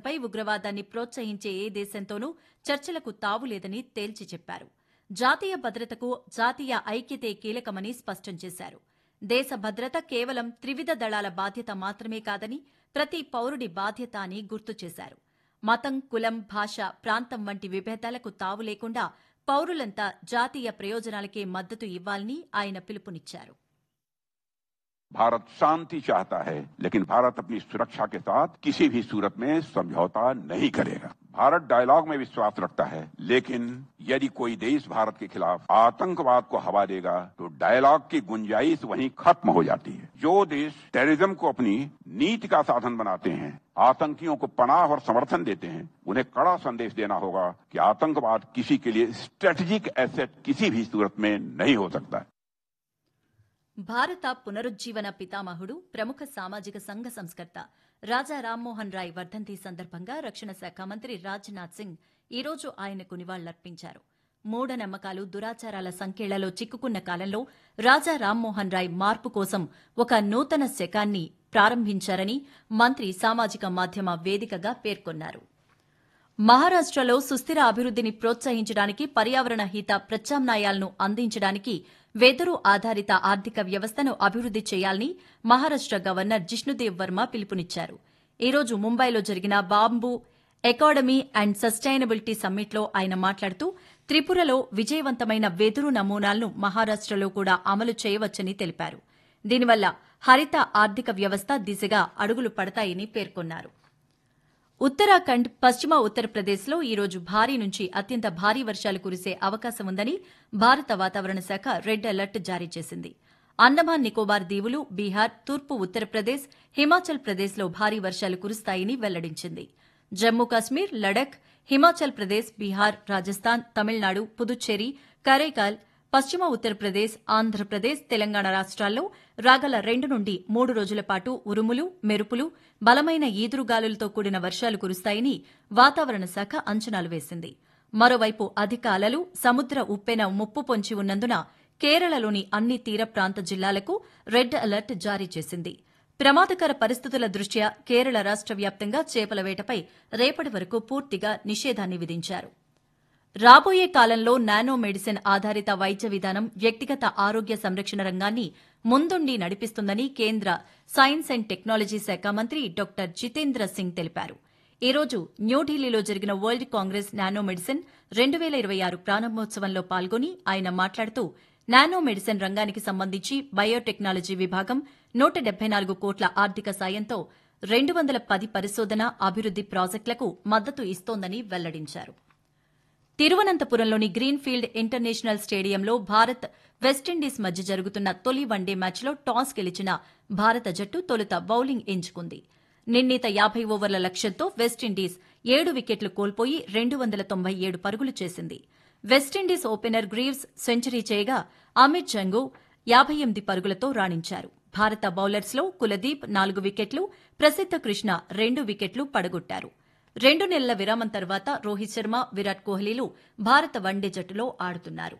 అంశంపై ఉగ్రవాదాన్ని ప్రోత్సహించే ఏ దేశంతోనూ చర్చలకు తావులేదని తేల్చి చెప్పారు జాతీయ భద్రతకు జాతీయ ఐక్యతే కీలకమని స్పష్టం చేశారు దేశ భద్రత కేవలం త్రివిధ దళాల బాధ్యత మాత్రమే కాదని ప్రతి పౌరుడి బాధ్యత అని గుర్తు చేశారు మతం కులం భాష ప్రాంతం వంటి విభేదాలకు తావు లేకుండా పౌరులంతా జాతీయ ప్రయోజనాలకే మద్దతు ఇవ్వాలని ఆయన పిలుపునిచ్చారు भारत शांति चाहता है लेकिन भारत अपनी सुरक्षा के साथ किसी भी सूरत में समझौता नहीं करेगा भारत डायलॉग में विश्वास रखता है लेकिन यदि कोई देश भारत के खिलाफ आतंकवाद को हवा देगा तो डायलॉग की गुंजाइश वहीं खत्म हो जाती है जो देश टेररिज्म को अपनी नीति का साधन बनाते हैं आतंकियों को पनाह और समर्थन देते हैं उन्हें कड़ा संदेश देना होगा कि आतंकवाद किसी के लिए स्ट्रेटेजिक एसेट किसी भी सूरत में नहीं हो सकता है భారత పునరుజ్జీవన పితామహుడు ప్రముఖ సామాజిక సంఘ సంస్కర్త రాజా రామ్మోహన్ రాయ్ వర్ధంతి సందర్భంగా రక్షణ శాఖ మంత్రి రాజ్నాథ్ సింగ్ ఈరోజు ఆయనకు నివాళులర్పించారు మూఢనమ్మకాలు దురాచారాల సంకెళ్లలో చిక్కుకున్న కాలంలో రాజా రామ్మోహన్ రాయ్ మార్పు కోసం ఒక నూతన శకాన్ని ప్రారంభించారని మంత్రి సామాజిక మాధ్యమ వేదికగా పేర్కొన్నారు మహారాష్టలో సుస్థిర అభివృద్దిని ప్రోత్సహించడానికి పర్యావరణ హిత ప్రత్యామ్నాయాలను అందించడానికి వెదురు ఆధారిత ఆర్థిక వ్యవస్థను అభివృద్ది చేయాలని మహారాష్ట గవర్నర్ జిష్ణుదేవ్ వర్మ పిలుపునిచ్చారు ఈ రోజు ముంబైలో జరిగిన బాంబు ఎకాడమీ అండ్ సస్టైనబిలిటీ సమ్మిట్లో ఆయన మాట్లాడుతూ త్రిపురలో విజయవంతమైన వెదురు నమూనాలను మహారాష్టలో కూడా అమలు చేయవచ్చని తెలిపారు దీనివల్ల హరిత ఆర్థిక వ్యవస్థ దిశగా అడుగులు పడతాయని పేర్కొన్నారు ఉత్తరాఖండ్ పశ్చిమ ఉత్తరప్రదేశ్లో ఈ రోజు భారీ నుంచి అత్యంత భారీ వర్షాలు కురిసే అవకాశం ఉందని భారత వాతావరణ శాఖ రెడ్ అలర్ట్ జారీ చేసింది అండమాన్ నికోబార్ దీవులు బీహార్ తూర్పు ఉత్తరప్రదేశ్ హిమాచల్ ప్రదేశ్లో భారీ వర్షాలు కురుస్తాయని వెల్లడించింది జమ్మూ కాశ్మీర్ లడఖ్ హిమాచల్ ప్రదేశ్ బీహార్ రాజస్థాన్ తమిళనాడు పుదుచ్చేరి కరైకాల్ పశ్చిమ ఉత్తరప్రదేశ్ ఆంధ్రప్రదేశ్ తెలంగాణ రాష్ట్రాల్లో రాగల రెండు నుండి మూడు రోజుల పాటు ఉరుములు మెరుపులు బలమైన ఈదురుగాలులతో కూడిన వర్షాలు కురుస్తాయని వాతావరణ శాఖ అంచనాలు వేసింది మరోవైపు అధిక అలలు సముద్ర ఉప్పెన ముప్పు పొంచి ఉన్నందున కేరళలోని అన్ని తీర ప్రాంత జిల్లాలకు రెడ్ అలర్ట్ జారీ చేసింది ప్రమాదకర పరిస్థితుల దృష్ట్యా కేరళ రాష్ట్ర వ్యాప్తంగా చేపల వేటపై రేపటి వరకు పూర్తిగా నిషేధాన్ని విధించారు రాబోయే కాలంలో నానో మెడిసిన్ ఆధారిత వైద్య విధానం వ్యక్తిగత ఆరోగ్య సంరక్షణ రంగాన్ని ముందుండి నడిపిస్తుందని కేంద్ర సైన్స్ అండ్ టెక్నాలజీ శాఖ మంత్రి డాక్టర్ జితేంద్ర సింగ్ తెలిపారు ఈ రోజు న్యూఢిల్లీలో జరిగిన వరల్డ్ కాంగ్రెస్ నానో మెడిసిన్ రెండు వేల ఇరవై ఆరు ప్రారంభోత్సవంలో పాల్గొని ఆయన మాట్లాడుతూ నానో మెడిసిన్ రంగానికి సంబంధించి బయోటెక్నాలజీ విభాగం నూట డెబ్బై నాలుగు కోట్ల ఆర్థిక సాయంతో రెండు వందల పది పరిశోధన అభివృద్ది ప్రాజెక్టులకు మద్దతు ఇస్తోందని వెల్లడించారు తిరువనంతపురంలోని గ్రీన్ఫీల్డ్ ఇంటర్నేషనల్ స్టేడియంలో భారత్ వెస్టిండీస్ మధ్య జరుగుతున్న తొలి వన్డే మ్యాచ్లో టాస్ గెలిచిన భారత జట్టు తొలుత బౌలింగ్ ఎంచుకుంది నిర్ణీత యాభై ఓవర్ల లక్ష్యంతో వెస్టిండీస్ ఏడు వికెట్లు కోల్పోయి రెండు వందల తొంభై ఏడు పరుగులు చేసింది వెస్టిండీస్ ఓపెనర్ గ్రీవ్స్ సెంచరీ చేయగా అమిత్ జంగు యాభై ఎనిమిది పరుగులతో రాణించారు భారత బౌలర్స్లో కులదీప్ నాలుగు వికెట్లు ప్రసిద్ధ కృష్ణ రెండు వికెట్లు పడగొట్టారు రెండు నెలల విరామం తర్వాత రోహిత్ శర్మ విరాట్ కోహ్లీలు భారత వన్డే జట్టులో ఆడుతున్నారు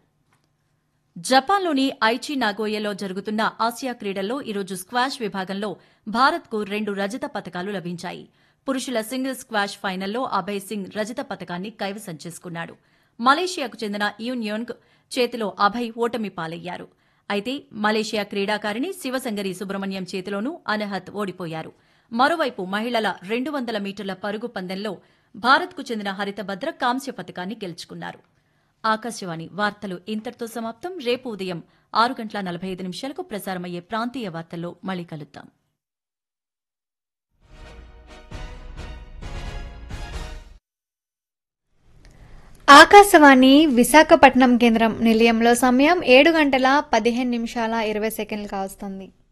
జపాన్లోని ఐచి నాగోయలో జరుగుతున్న ఆసియా క్రీడల్లో ఈరోజు స్క్వాష్ విభాగంలో భారత్కు రెండు రజత పతకాలు లభించాయి పురుషుల సింగిల్స్ స్క్వాష్ ఫైనల్లో అభయ్ సింగ్ రజత పతకాన్ని కైవసం చేసుకున్నాడు మలేషియాకు చెందిన యూన్యోంగ్ చేతిలో అభయ్ ఓటమి పాలయ్యారు అయితే మలేషియా క్రీడాకారిణి శివసంగరి సుబ్రహ్మణ్యం చేతిలోనూ అనహత్ ఓడిపోయారు మరోవైపు మహిళల రెండు వందల మీటర్ల పరుగు పందెంలో భారత్కు చెందిన హరితభద్ర కాంస్య పతకాన్ని గెలుచుకున్నారు ఆకాశవాణి వార్తలు ఇంతటితో సమాప్తం రేపు ఉదయం ఆరు గంటల నలభై ఐదు నిమిషాలకు ప్రసారమయ్యే ప్రాంతీయ వార్తల్లో మళ్ళీ కలుద్దాం ఆకాశవాణి విశాఖపట్నం కేంద్రం నిలయంలో సమయం ఏడు గంటల పదిహేను నిమిషాల ఇరవై సెకండ్లు కావస్తుంది